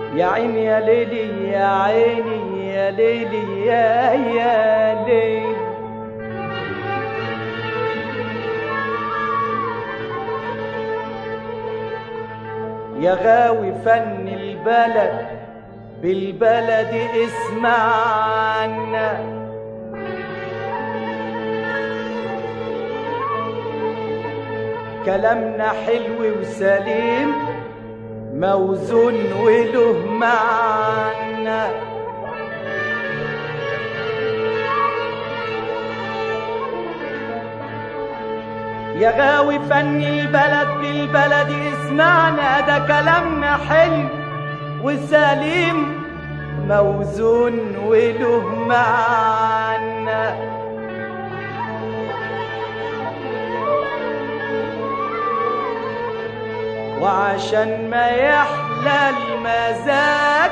يا عيني يا ليلي يا عيني يا ليلي يا يا ليلي يا غاوي فن البلد بالبلد اسمعنا كلامنا حلو وسليم موزون وله معنى يا غاوي فن البلد بالبلد اسمعنا ده كلامنا حلو وسليم موزون وله معنى وعشان ما يحلى المزاج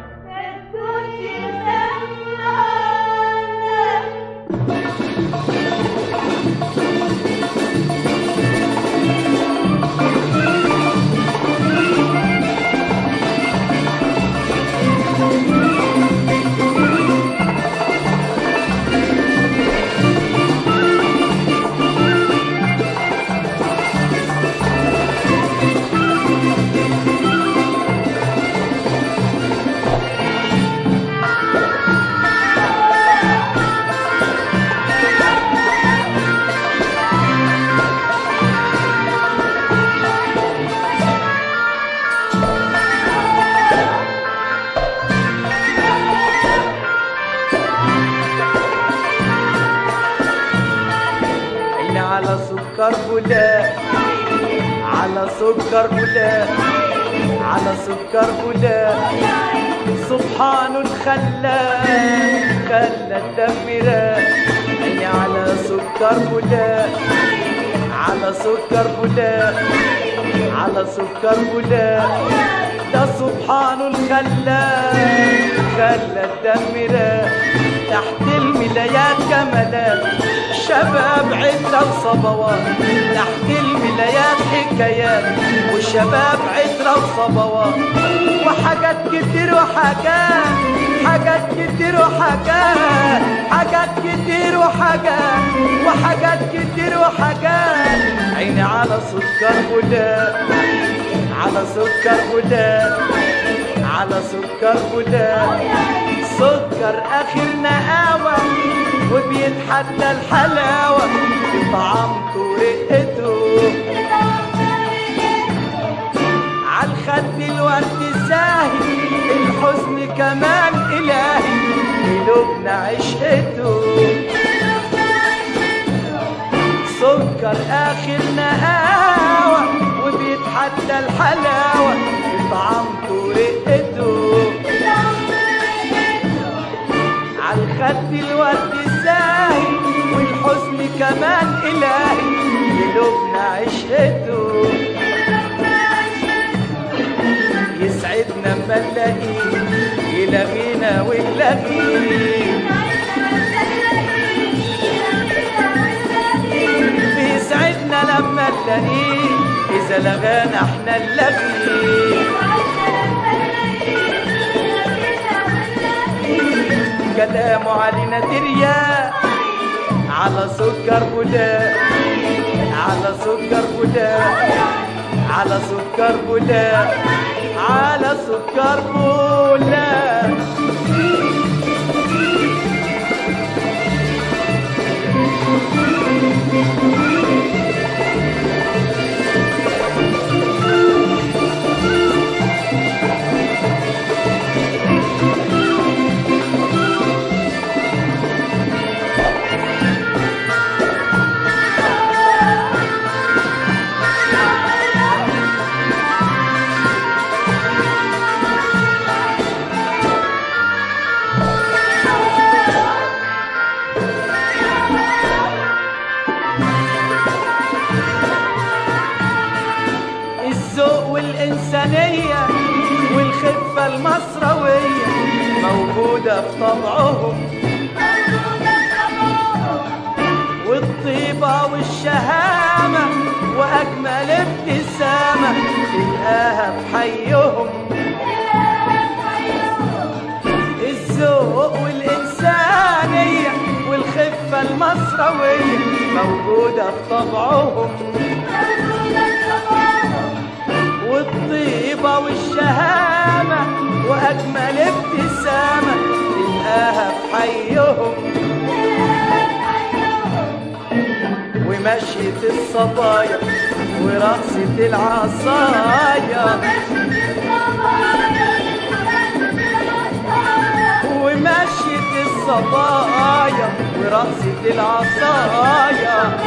عيني على سكر بلا على سكر بلا على سكر بلا سبحان الخلاق خلى الدم راق عيني على سكر بلا على سكر بلا على سكر بلا ده سبحان الخلاق خلى الدم راق تحت الملايات جمالات شباب عدة وصبوات تحت الملايات حكايات وشباب عدة وصبوات وحاجات كتير وحاجات حاجات كتير وحاجات حاجات كتير وحاجات وحاجات كتير وحاجات عيني على سكر بلا على سكر بلا على سكر بلا سكر اخر نقاوة وبيتحدى الحلاوة بطعمته ورقته عالخد الورد ساهي الحزن كمان إلهي قلوبنا عشقته سكر آخر نقاوة وبيتحدى الحلاوة بطعمته ورقته عالخد الورد ساهي والحزن كمان إلهي قلوبنا عشقته يسعدنا اما نلاقيه يلاغينا ونلاغيه بيسعدنا لما نلاقيه إذا لغانا احنا نلاقيه كلامه علينا تريا على سكر بلا على سكر بلا على سكر بلا على سكر بلا الذوق والإنسانية والخفة المصروية موجودة في طبعهم والطيبة والشهامة وأجمل ابتسامة تلقاها في حيهم موجودة في طبعهم والطيبة والشهامة وأجمل ابتسامة تلقاها في حيهم ومشية الصبايا ورقصة العصايا ومشية الصبايا ورقصة العصايا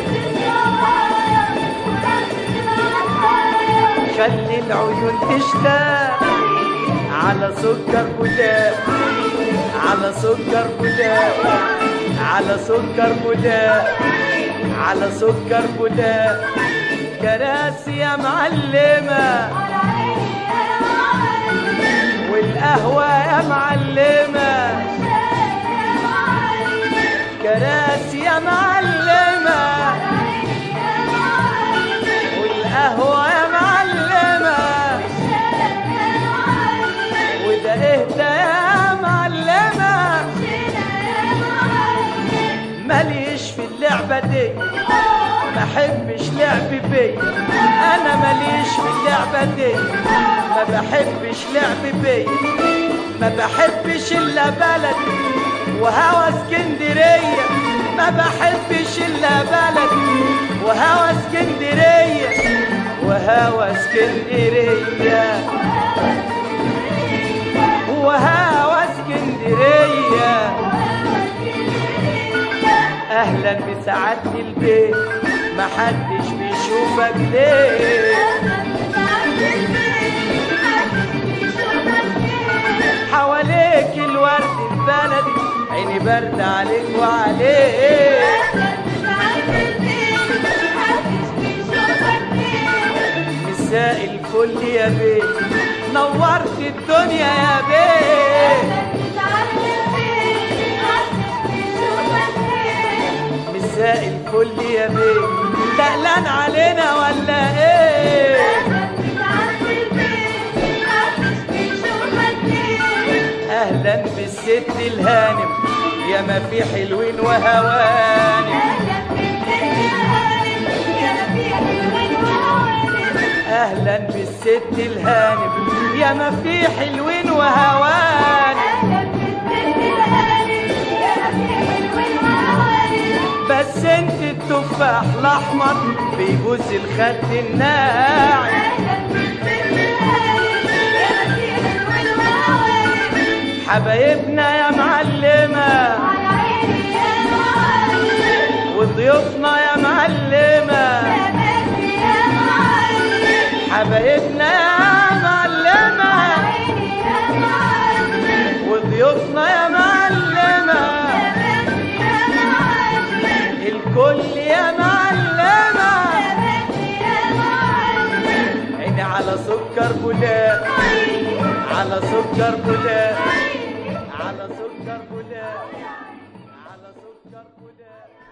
خلي العيون تشتاق على سكر بوداء على سكر بوداء على سكر بوداء على سكر بوداء كراسي يا معلمة والقهوة يا معلمة كراسي يا معلمة والقهوة يا معلمة وده اهدى يا معلمة ماليش في اللعبة دي ما بحبش لعب بي انا ماليش في اللعبة دي ما بحبش لعب بي ما بحبش الا بلد وهوى اسكندرية ما بحبش الا بلد وهوى اسكندرية وهوى اسكندرية وهوى اسكندرية اهلا بسعادة البيت محدش بيشوفك ليه حواليك الورد البلدي عيني برد عليك وعليك مساء الفل يا بيه نورت الدنيا يا بيه مساء الفل يا بيه تقلان علينا ولا ايه اهلا بالست الهانم يا ما في حلوين وهوانم اهلا بالست الهانم يا ما في حلوين وهوانم بس انت التفاح الاحمر بيبوس الخد الناعم حبايبنا يا معلمة وضيوفنا يا معلمة حبايبنا يا معلمة وضيوفنا يا معلمة الكل يا معلمة عيني على سكر بولاق على سكر بولاق على سكر بولاق على سكر بولاق